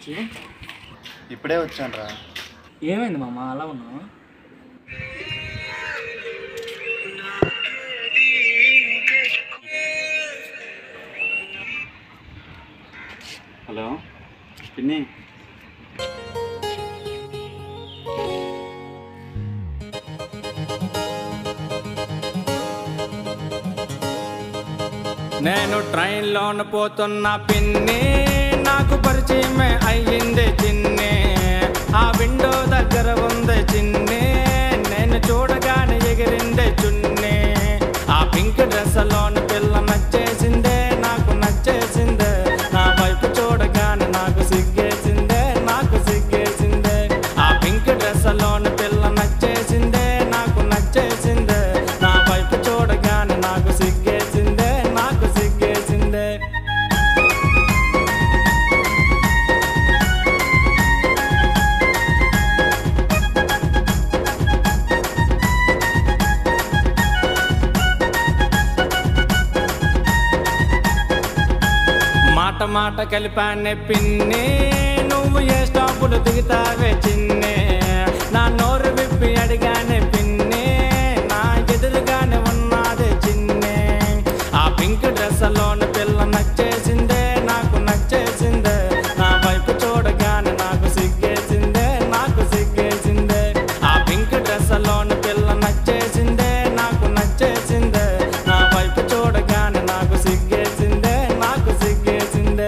వచ్చి ఇప్పుడే వచ్చాను రా ఏమైంది మామ అలా ఉన్నావు హలో పిన్ని నేను ట్రైన్లోన పోతున్న పిన్ని నాకు పరిచయమే అయ్యింది చిన్ని ఆ విండో దగ్గర ఉంది చిన్ని నేను చూడగానే ఎగిరిందే చున్ని ఆ పింక్ డ్రెస్లోని పిల్ల నచ్చేసిందే నాకు నచ్చేసిందే నా వైపు చూడగానే నాకు సిగ్గేసిందే నాకు సిగ్గేసిందే ఆ పింక్ డ్రెస్లోని పిల్ల నచ్చేసిందే నాకు నచ్చేసిందే నా వైపు చూడగానే నాకు సిగ్గేసిందే నాకు సిగ్గేసిందే మాట మాట కలిపానే పిన్ని నువ్వు ఏ స్టాపులు దిగుతావే చిన్నే నా నోరు విప్పి అడిగానే పిన్ని నా ఎదురుగానే ఉన్నదే చిన్నే ఆ పింక్ డ్రెస్లోన పిల్ల నచ్చేసిందే నాకు నచ్చేసిందే నా వైపు చూడగానే నాకు సిగ్గేసిందే నాకు సిగ్గేసిందే ఆ పింక్ డ్రెస్లోన పిల్ల నచ్చేసిందే నాకు నచ్చేసిందే నా వైపు చూడగానే నాకు సిగ్గేసిందే నాకు సిగ్గేసిందే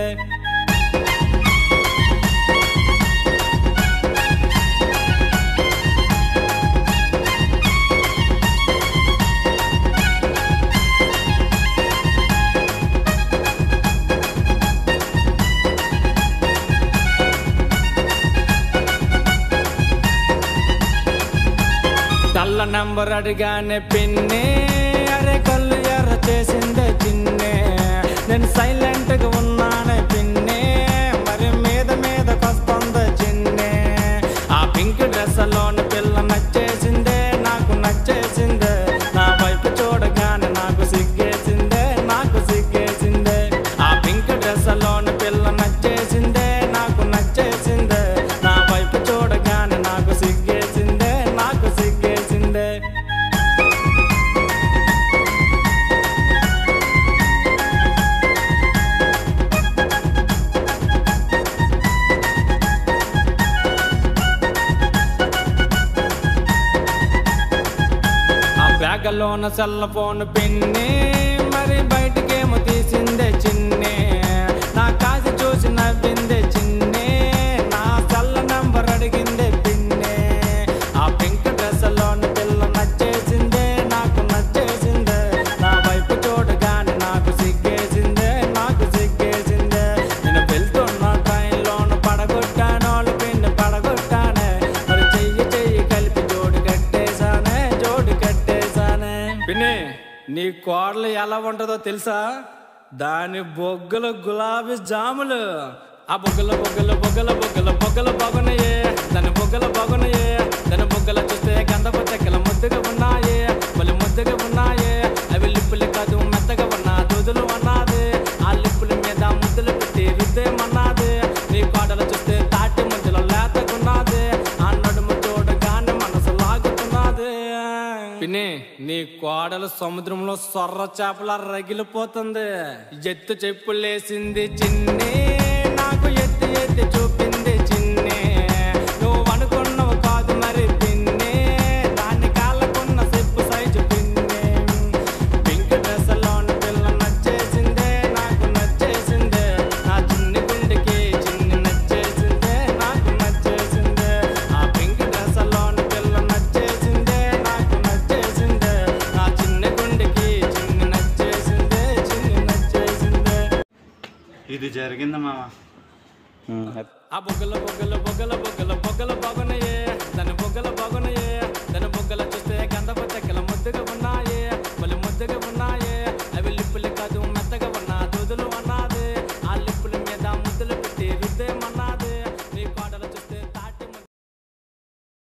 కళ్ళ నంబర్ అడిగానే పిన్ని అరే కళ్ళు ఎర్ర చేసిందే చిన్నే నేను సైలెంట్ గా ఉన్నానే పిన్ని మరి మీద మీద కొస్తుందే చిన్నే ఆ పింక్ డ్రెస్ లోని పిల్ల నచ్చేసిందే నాకు నచ్చేసిందే నా వైపు చూడగానే నాకు సిగ్గేసిందే నాకు సిగ్గేసిందే ఆ పింక్ డ్రెస్ లోని పిల్ల నచ్చేసిందే నాకు నచ్చేసిందే నా వైపు చూడగానే నాకు సిగ్గేసిందే నాకు సిగ్గేసిందే ఆ బ్యాగలోన సెల్ ఫోన్ పిన్ని మరి బయటికేమో తీసిందే చిన్నే నా కాసి చూసి నవ్విందే చిన్నే నా సెల్ నంబర్ అడిగిందే పిన్నే ఆ పింక్ డ్రెస్ లోన పిల్ల నచ్చేసిందే నాకు నచ్చేసిందే నా వైపు చూడగానే నాకు సిగ్గేసిందే నాకు సిగ్గేసిందే నేను వెళ్తున్న ట్రైన్లోన పడగొట్టాను వాళ్ళు పిన్ని పడగొట్టానే మరి చెయ్యి చెయ్యి కలిపి జోడు కట్టేశానే జోడు కట్టేశానే పిన్ని నీ కోడలు ఎలా ఉంటుందో తెలుసా దాని బొగ్గలు గులాబీ జాములు ఆ బొగ్గల బొగ్గల బొగ్గల బొగ్గల బొగ్గల బాగున్నాయే దాని బొగ్గల బాగున్నాయే దాని బొగ్గల చూస్తే గంధపు చెక్కల ముద్దుగా ఉన్నాయే మళ్ళీ ముద్దుగా ఉన్నాయే అవి లిప్పులు కాదు మెత్తగా ఉన్నా దూదులు అన్నది ఆ లిప్పుల మీద ముద్దులు పెట్టి రుద్దేమన్నది నీ కోడలు చూస్తే తాటి ముద్దులో లేతకున్నది ఆ నడుము చూడగానే మనసు లాగుతున్నది పిన్ని నీ కోడలు సముద్రంలో సొర్ర చేపల రగిలిపోతుంది ఎత్తు చెప్పులేసింది చిన్ని నాకు ఎత్తి ఎత్తి చూపింది చిన్ని నువ్వు అనుకున్నావు కాదు మరి పిన్ని దాన్ని కాళ్ళకున్న చెప్పు సైజు పిన్ని పింక్ డ్రెస్ లోని పిల్ల నచ్చేసిందే నాకు నచ్చేసిందే నా చిన్ని గుండెకి చిన్ని నచ్చేసిందే నాకు నచ్చేసిందే ఆ పింక్ డ్రెస్ లోని పిల్ల నచ్చేసిందే నాకు నచ్చేసిందే నా చిన్ని గుండెకి చిన్ని నచ్చేసిందే చిన్ని నచ్చేసిందే ఇది జరిగింది మామ ఆ బొగ్గల బొగ్గల బొగ్గల బొగ్గల బొగ్గల